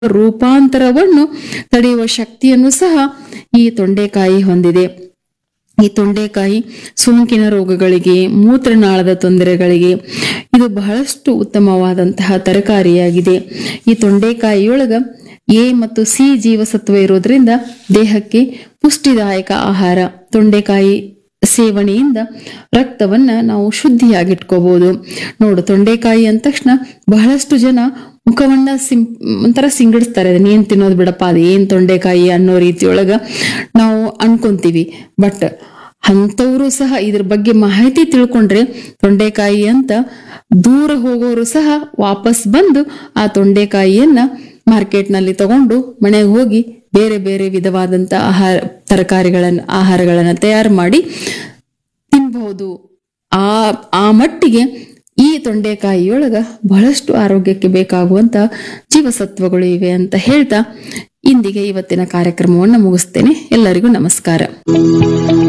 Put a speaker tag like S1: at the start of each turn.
S1: ರೂಪಾಂತರವನ್ನು ತಡೆಯುವ ಶಕ್ತಿಯನ್ನು ಸಹ ಈ ತೊಂಡೆಕಾಯಿ ಹೊಂದಿದೆ ಈ ತೊಂಡೆಕಾಯಿ ಸೋಂಕಿನ ರೋಗಗಳಿಗೆ ಮೂತ್ರನಾಳದ ತೊಂದರೆಗಳಿಗೆ ಇದು ಬಹಳಷ್ಟು ಉತ್ತಮವಾದಂತಹ ತರಕಾರಿಯಾಗಿದೆ ಈ ತೊಂಡೆಕಾಯಿಯೊಳಗ ಎ ಮತ್ತು ಸಿ ಜೀವಸತ್ವ ಇರೋದ್ರಿಂದ ದೇಹಕ್ಕೆ ಪುಷ್ಟಿದಾಯಕ ಆಹಾರ ತೊಂಡೆಕಾಯಿ ಸೇವನೆಯಿಂದ ರಕ್ತವನ್ನ ನಾವು ಶುದ್ಧಿಯಾಗಿಟ್ಕೋಬಹುದು ನೋಡು ತೊಂಡೆಕಾಯಿ ಅಂದ ತಕ್ಷಣ ಬಹಳಷ್ಟು ಜನ ಮುಖವನ್ನ ಸಿಂ ಒಂಥರ ಸಿಂಗಡಿಸ್ತಾರೆ ಅದನ್ನ ಏನ್ ತಿನ್ನೋದು ಬಿಡಪ್ಪ ಅದು ಏನ್ ತೊಂಡೆಕಾಯಿ ಅನ್ನೋ ರೀತಿಯೊಳಗ ನಾವು ಅನ್ಕೊಂತೀವಿ ಬಟ್ ಅಂಥವ್ರು ಸಹ ಇದ್ರ ಬಗ್ಗೆ ಮಾಹಿತಿ ತಿಳ್ಕೊಂಡ್ರೆ ತೊಂಡೆಕಾಯಿ ಅಂತ ದೂರ ಹೋಗೋರು ಸಹ ವಾಪಸ್ ಬಂದು ಆ ತೊಂಡೆಕಾಯಿಯನ್ನ ಮಾರ್ಕೆಟ್ನಲ್ಲಿ ತಗೊಂಡು ಮನೆಗೆ ಹೋಗಿ ಬೇರೆ ಬೇರೆ ವಿಧವಾದಂತ ಆಹಾರ ತರಕಾರಿಗಳನ್ನ ಆಹಾರಗಳನ್ನ ತಯಾರು ಮಾಡಿ ತಿನ್ಬಹುದು ಆ ಆ ಮಟ್ಟಿಗೆ ಈ ತೊಂಡೆಕಾಯಿಯೊಳಗ ಬಹಳಷ್ಟು ಆರೋಗ್ಯಕ್ಕೆ ಬೇಕಾಗುವಂತ ಜೀವಸತ್ವಗಳು ಇವೆ ಅಂತ ಹೇಳ್ತಾ ಇಂದಿಗೆ ಇವತ್ತಿನ ಕಾರ್ಯಕ್ರಮವನ್ನು ಮುಗಿಸ್ತೇನೆ ಎಲ್ಲರಿಗೂ ನಮಸ್ಕಾರ